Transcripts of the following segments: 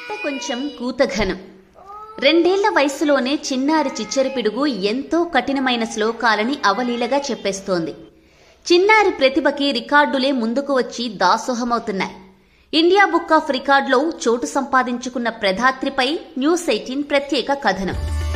మాట కొంచెం కూతఘనం రెండేళ్ల వయసులోనే చిన్నారి చిచ్చరి పిడుగు ఎంతో కఠినమైన శ్లోకాలని అవలీలగా చెప్పేస్తోంది చిన్నారి ప్రతిభకి రికార్డులే ముందుకు వచ్చి దాసోహమవుతున్నాయి ఇండియా బుక్ ఆఫ్ రికార్డులో చోటు సంపాదించుకున్న ప్రధాత్రిపై న్యూస్ ఎయిటీన్ ప్రత్యేక కథనం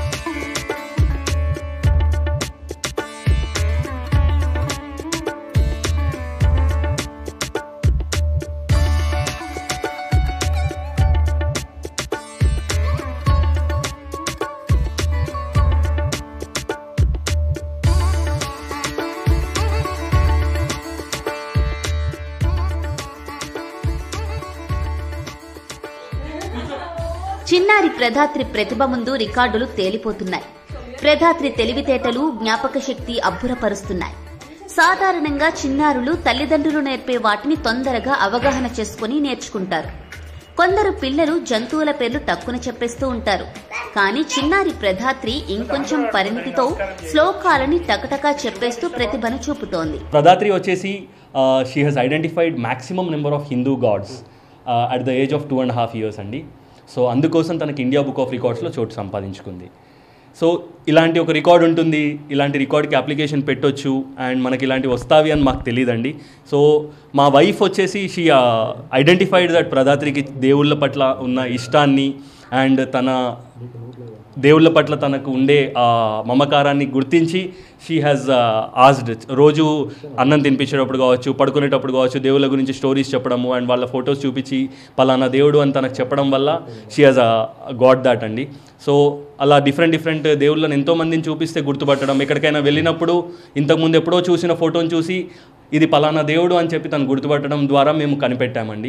చిన్నారి ప్రధాత్రి ప్రతిభ ముందు రికార్డులు తేలిపోతున్నాయి ప్రధాత్రి తెలివితేటలు జ్ఞాపక శక్తి అబ్బురపరుస్తున్నాయి సాధారణంగా చిన్నారులు తల్లిదండ్రులు నేర్పే వాటిని తొందరగా అవగాహన చేసుకుని నేర్చుకుంటారు కొందరు పిల్లలు జంతువుల పేర్లు టక్కున చెప్పేస్తూ ఉంటారు కానీ చిన్నారి ప్రధాత్రి ఇంకొంచెం పరిణితితో శ్లోకాలని టకటకా చెప్పేస్తూ ప్రతిభను చూపుతోంది ప్రధాత్రి వచ్చేసి she has identified maximum number of Hindu gods at the age of two and half years అండి సో అందుకోసం తనకి ఇండియా బుక్ ఆఫ్ రికార్డ్స్లో చోటు సంపాదించుకుంది సో ఇలాంటి ఒక రికార్డ్ ఉంటుంది ఇలాంటి రికార్డ్కి అప్లికేషన్ పెట్టొచ్చు అండ్ మనకి ఇలాంటివి వస్తావి అని మాకు తెలియదండి సో మా వైఫ్ వచ్చేసి షీ ఐడెంటిఫైడ్ దట్ ప్రధాత్రికి దేవుళ్ళ పట్ల ఉన్న ఇష్టాన్ని అండ్ తన దేవుళ్ళ పట్ల తనకు ఉండే ఆ మమకారాన్ని గుర్తించి షీ హ్యాస్ ఆస్డ్ రోజు అన్నం తినిపించేటప్పుడు కావచ్చు పడుకునేటప్పుడు కావచ్చు దేవుళ్ళ గురించి స్టోరీస్ చెప్పడము అండ్ వాళ్ళ ఫొటోస్ చూపించి పలానా దేవుడు అని తనకు చెప్పడం వల్ల షీ హాజ్ గాడ్ దాట్ అండి సో అలా డిఫరెంట్ డిఫరెంట్ దేవుళ్ళని ఎంతో మందిని చూపిస్తే గుర్తుపట్టడం ఎక్కడికైనా వెళ్ళినప్పుడు ఇంతకుముందు ఎప్పుడో చూసిన ఫోటోని చూసి ఇది పలానా దేవుడు అని చెప్పి తను గుర్తుపట్టడం ద్వారా మేము కనిపెట్టామండి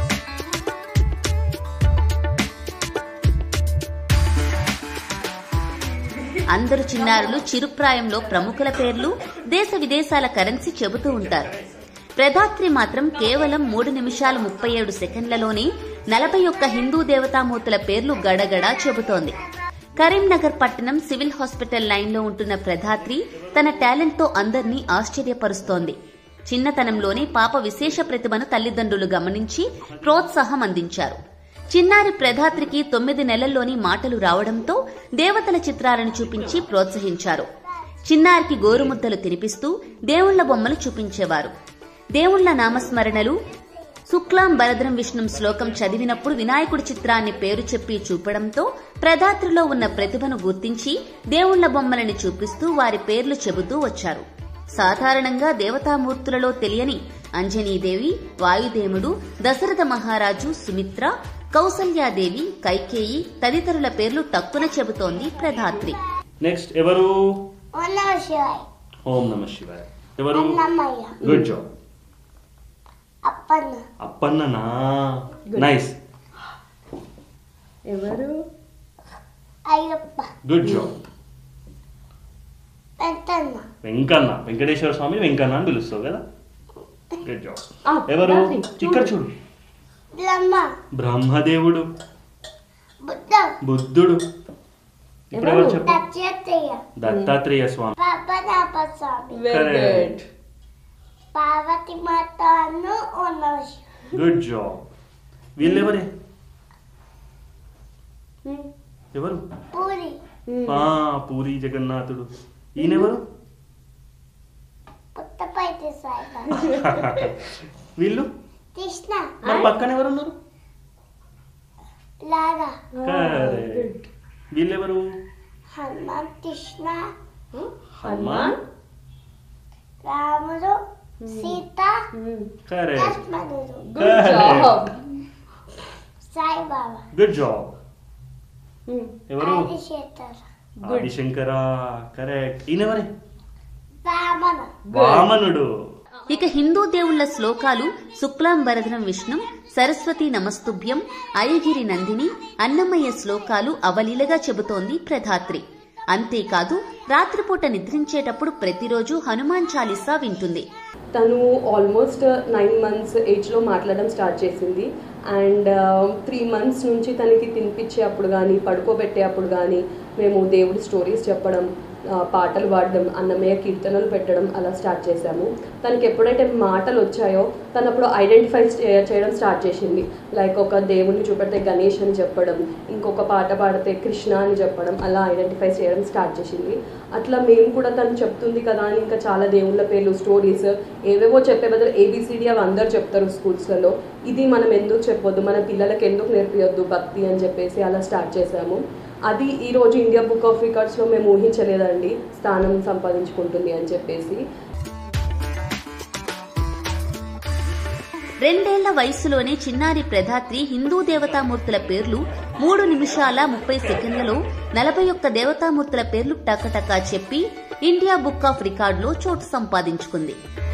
అందరు చిన్నారులు చిరుప్రాయంలో ప్రముఖుల పేర్లు దేశ విదేశాల కరెన్సీ చెబుతూ ఉంటారు ప్రధాత్రి మాత్రం కేవలం మూడు నిమిషాలు ముప్పై ఏడు సెకండ్లలోనే నలభై ఒక్క హిందూ దేవతామూర్తుల పేర్లు గడగడా చెబుతోంది కరీంనగర్ పట్టణం సివిల్ హాస్పిటల్ లైన్లో ఉంటున్న ప్రధాత్రి తన టాలెంట్తో అందర్నీ ఆశ్చర్యపరుస్తోంది చిన్నతనంలోనే పాప విశేష ప్రతిభను తల్లిదండ్రులు గమనించి ప్రోత్సాహం అందించారు చిన్నారి ప్రధాత్రికి తొమ్మిది నెలల్లోని మాటలు రావడంతో దేవతల చిత్రాలను చూపించి ప్రోత్సహించారు చిన్నారికి గోరుముద్దలు తినిపిస్తూ దేవుళ్ల బొమ్మలు చూపించేవారు దేవుళ్ల నామస్మరణలు శుక్లాం బరద్రం విష్ణుం శ్లోకం చదివినప్పుడు వినాయకుడి చిత్రాన్ని పేరు చెప్పి చూపడంతో ప్రధాత్రిలో ఉన్న ప్రతిభను గుర్తించి దేవుళ్ల బొమ్మలని చూపిస్తూ వారి పేర్లు చెబుతూ వచ్చారు సాధారణంగా దేవతామూర్తులలో తెలియని అంజనీదేవి వాయుదేవుడు దశరథ మహారాజు సుమిత్ర కౌసల్యాదేవి కైకేయి తదితరుల పేర్లు టక్కున చెబుతోంది ప్రధాత్రి నెక్స్ట్ ఎవరు ఓం నమ శివాయ ఓం నమ శివాయ ఎవరు అన్నమయ్య గుడ్ జాబ్ అప్పన్న అప్పన్ననా నైస్ ఎవరు అయ్యప్ప గుడ్ జాబ్ పెంటన్న వెంకన్న వెంకటేశ్వర స్వామి వెంకన్న అని పిలుస్తావు కదా గుడ్ జాబ్ ఆ, ఎవరు రాత్రి, చూడు. ఇక్కడ చూడు బ్రహ్మ బ్రహ్మదేవుడు బుద్ధ బుద్ధుడు ఇప్పుడు ఎవరు చెప్పు Dattatreya Dattatreya Swami Padmanabha Swami very Correct. Good Parvati మాతను ఓం నమ శివాయ గుడ్ జాబ్ వీళ్ళెవరే ఎవరు పూరి ఆ పూరి జగన్నాథుడు ఈయనెవరు పుట్టపైతే సాయిబాబా వీళ్ళు కృష్ణ మరి పక్కన ఎవరు ఉన్నారు లాగా Correct. వీళ్ళెవరు హనుమాన్ కృష్ణ హనుమాన్ రాముడు సీత కరెక్ట్ లక్ష్మణుడు good job Saibaba good job ఎవరు ఆదిశేఖర్ ఆదిశంకర కరెక్ట్ ఈయనెవరే రామణ వామనుడు ఇక హిందూ దేవుళ్ల శ్లోకాలు శుక్లాం వరదనం విష్ణు సరస్వతి నమస్తుభ్యం అయగిరి నందిని అన్నమయ్య శ్లోకాలు అవలీలగా చెబుతోంది ప్రధాత్రి అంతేకాదు రాత్రిపూట నిద్రించేటప్పుడు ప్రతిరోజు హనుమాన్ చాలీసా వింటుంది తను ఆల్మోస్ట్ నైన్ మంత్స్ ఏజ్లో మాట్లాడడం స్టార్ట్ చేసింది అండ్ త్రీ మంత్స్ నుంచి తనకి తినిపించే అప్పుడు కానీ పడుకోబెట్టే అప్పుడు కానీ మేము దేవుడి స్టోరీస్ చెప్పడం ఆ, పాటలు పాడడం అన్నమయ్య కీర్తనలు పెట్టడం అలా స్టార్ట్ చేశాము తనకి ఎప్పుడైతే మాటలు వచ్చాయో తను అప్పుడు ఐడెంటిఫై చేయడం స్టార్ట్ చేసింది లైక్ ఒక దేవుణ్ణి చూపెడితే గణేష్ అని చెప్పడం ఇంకొక పాట పాడితే కృష్ణ అని చెప్పడం అలా ఐడెంటిఫై చేయడం స్టార్ట్ చేసింది అట్లా మేము కూడా తను చెప్తుంది కదా అని ఇంకా చాలా దేవుళ్ళ పేర్లు స్టోరీస్ ఏవేవో చెప్పే బదులు ఏబిసిడి అవి అందరు చెప్తారు స్కూల్స్లలో ఇది మనం ఎందుకు చెప్పొద్దు మన పిల్లలకి ఎందుకు నేర్పియొద్దు భక్తి అని చెప్పేసి అలా స్టార్ట్ చేశాము అది ఈ రోజు ఇండియా బుక్ ఆఫ్ రికార్డ్స్లో మేము ఊహించలేదండి స్థానం సంపాదించుకుంటుంది అని చెప్పేసి రెండేళ్ల వయసులోనే చిన్నారి ప్రధాత్రి హిందూ దేవతామూర్తుల పేర్లు మూడు నిమిషాల ముప్పై సెకండ్లలో నలభై ఒక్క దేవతామూర్తుల పేర్లు టకటకా చెప్పి ఇండియా బుక్ ఆఫ్ రికార్డులో చోటు సంపాదించుకుంది